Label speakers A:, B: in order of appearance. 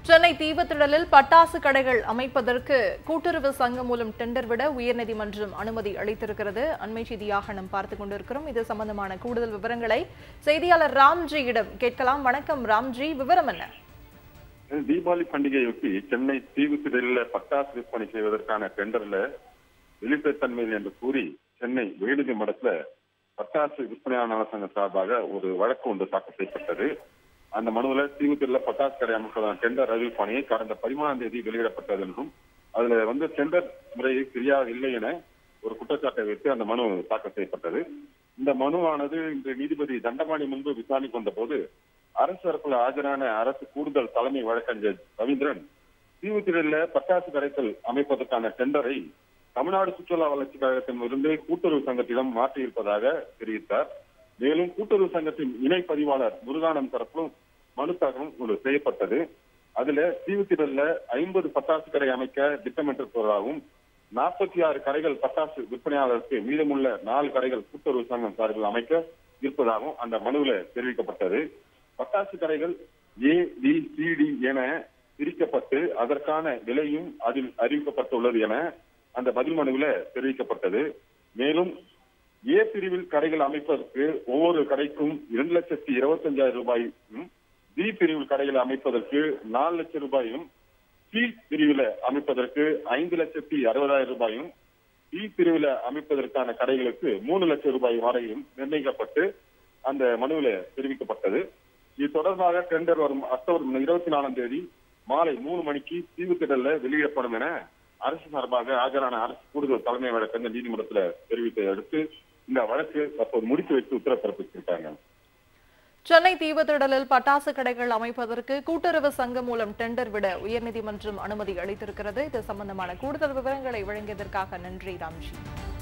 A: சென்னை தீவுத்திடலில் பட்டாசு கடைகள் அமைப்பதற்கு கூட்டுறவு சங்கம் மூலம் டெண்டர் விட உயர்நீதிமன்றம் அனுமதி அளித்திருக்கிறது அண்மை செய்தியாக நாம் பார்த்துக் கொண்டிருக்கிறோம் இது சம்பந்தமான கூடுதல் விவரங்களை செய்தியாளர் ராம்ஜியிடம் கேட்கலாம் வணக்கம் ராம்ஜி விவரம் என்ன
B: தீபாவளி பண்டிகையொட்டி சென்னை தீவுத்திடலில் பட்டாசு விற்பனை செய்வதற்கான டெண்டர்ல வெளிப்படைத்தன்மை என்று கூறி சென்னை உயர்நீதிமன்றத்துல பட்டாசு விற்பனையாளர் சங்கம் சார்பாக ஒரு வழக்கு ஒன்று தாக்கல் செய்யப்பட்டது அந்த மனுவில் தீவுத்திடல பட்டாசு கடை அமைப்பதான டெண்டர் அறிவிப்பாணையை கடந்த பதிமூணாம் தேதி வெளியிடப்பட்டது என்றும் அதுல வந்து டெண்டர் முறை சரியாக இல்லை என ஒரு குற்றச்சாட்டை வைத்து அந்த மனு தாக்கல் செய்யப்பட்டது இந்த மனுவானது இன்று நீதிபதி தண்டபாணி முன்பு விசாரணைக்கு வந்த போது அரசு தரப்புல ஆஜரான அரசு கூடுதல் தலைமை வழக்கறிஞர் ரவீந்திரன் தீவுத்திடலில் பட்டாசு கடைகள் அமைப்பதற்கான டெண்டரை தமிழ்நாடு சுற்றுலா வளர்ச்சி கழகத்திடமிருந்து கூட்டுறவு சங்கத்திடம் மாற்றியிருப்பதாக தெரிவித்தார் மேலும் கூட்டுறவு சங்கத்தின் இணை பதிவாளர் முருகானந்த் தரப்பிலும் மனு தாக்கலும் ஒரு செய்யப்பட்டது அதுல தீவுத்திடல்ல ஐம்பது பட்டாசு கடை அமைக்க திட்டமிட்டிருப்பதாகவும் நாற்பத்தி ஆறு கடைகள் பட்டாசு விற்பனையாளருக்கு மீதமுள்ள நாலு கடைகள் கூட்டுறவு சங்கம் சார்பில் அமைக்க இருப்பதாகவும் அந்த மனுவில் தெரிவிக்கப்பட்டது பட்டாசு கடைகள் ஏ பி சி டி என பிரிக்கப்பட்டு அதற்கான விலையும் அதில் அறிவிக்கப்பட்டுள்ளது என அந்த பதில் மனுவில் தெரிவிக்கப்பட்டது மேலும் ஏ பிரிவில் கடைகள் அமைப்பதற்கு ஒவ்வொரு கடைக்கும் இரண்டு லட்சத்தி இருபத்தஞ்சாயிரம் ரூபாயும் பி பிரிவில் கடைகள் அமைப்பதற்கு நாலு லட்சம் ரூபாயும் சி பிரிவில அமைப்பதற்கு ஐந்து லட்சத்தி அறுபதாயிரம் ரூபாயும் டி பிரிவில அமைப்பதற்கான கடைகளுக்கு மூணு லட்சம் ரூபாய் வரையும் நிர்ணயிக்கப்பட்டு அந்த மனுவில் தெரிவிக்கப்பட்டது இது தொடர்பாக டெண்டர் வரும் அக்டோபர் இருபத்தி நாலாம் தேதி மாலை மூணு மணிக்கு தீவுத்திடல்ல வெளியிடப்படும் என அரசு சார்பாக ஆஜரான அரசு கூடுதல் தலைமை வழக்கறிஞர் நீதிமன்றத்தில் தெரிவித்ததை அடுத்து இந்த வழக்கு தற்போது முடித்து வைத்து உத்தரவு பிறப்பித்திருக்காங்க
A: சென்னை தீவுத்திடலில் பட்டாசு கடைகள் அமைப்பதற்கு கூட்டுறவு சங்கம் மூலம் டெண்டர் விட உயர்நீதிமன்றம் அனுமதி அளித்திருக்கிறது இது சம்பந்தமான கூடுதல் விவரங்களை வழங்கியதற்காக நன்றி ராம்ஜி